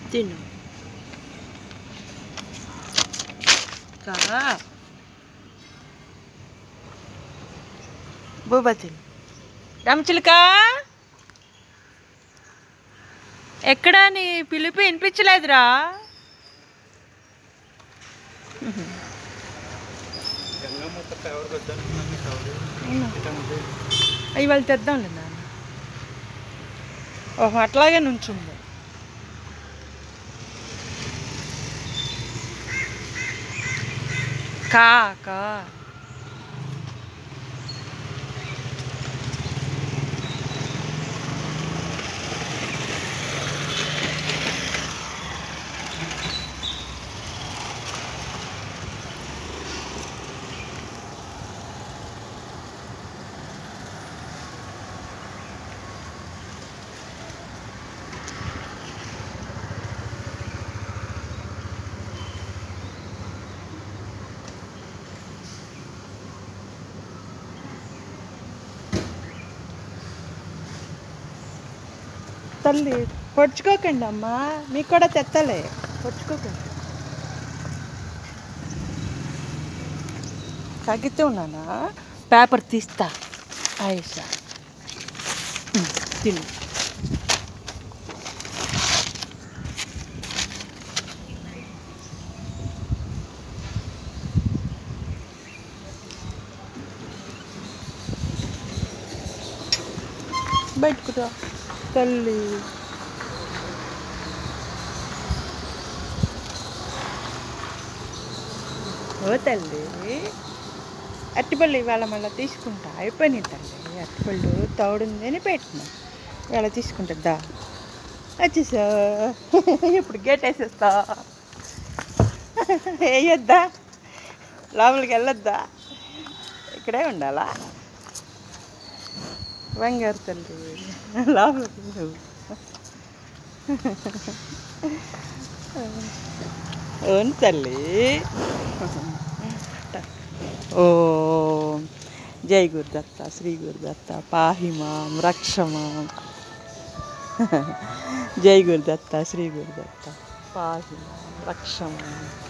తిను కా బూబా తిను రామచిలుక ఎక్కడా నీ పిలుపు వినిపించలేదురా అవి వాళ్ళు తెద్దాంలే నాన్న ఓహో అట్లాగే నుంచుంది కా కా తల్లి పొడుచుకోకండి అమ్మా మీకు కూడా తెత్తలే పొడుచుకోకండి తగ్గితే ఉన్నానా పేపర్ తీస్తా ఆయుష ఉమ్, తిను బయటకు రా తల్లి ఓ తల్లి అట్టిపళ్ళు ఇవాళ మళ్ళీ తీసుకుంటా అయిపోయినాయి తల్లి అట్టిపళ్ళు తౌడుందని పెట్టినా ఇవాళ తీసుకుంటుందా వచ్చేసా ఇప్పుడు గేట్ వేసేస్తా వేయొద్దా లోపలికి వెళ్ళొద్దా ఇక్కడే ఉండాలా బంగారు తల్లి లోపలికి వెళ్ళు. అవును తల్లి ఓ జై గురుదత్త శ్రీ గురుదత్త పాహిమాం రక్షమాం జై గురుదత్త శ్రీ గురుదత్త పాహిమాం రక్షమాం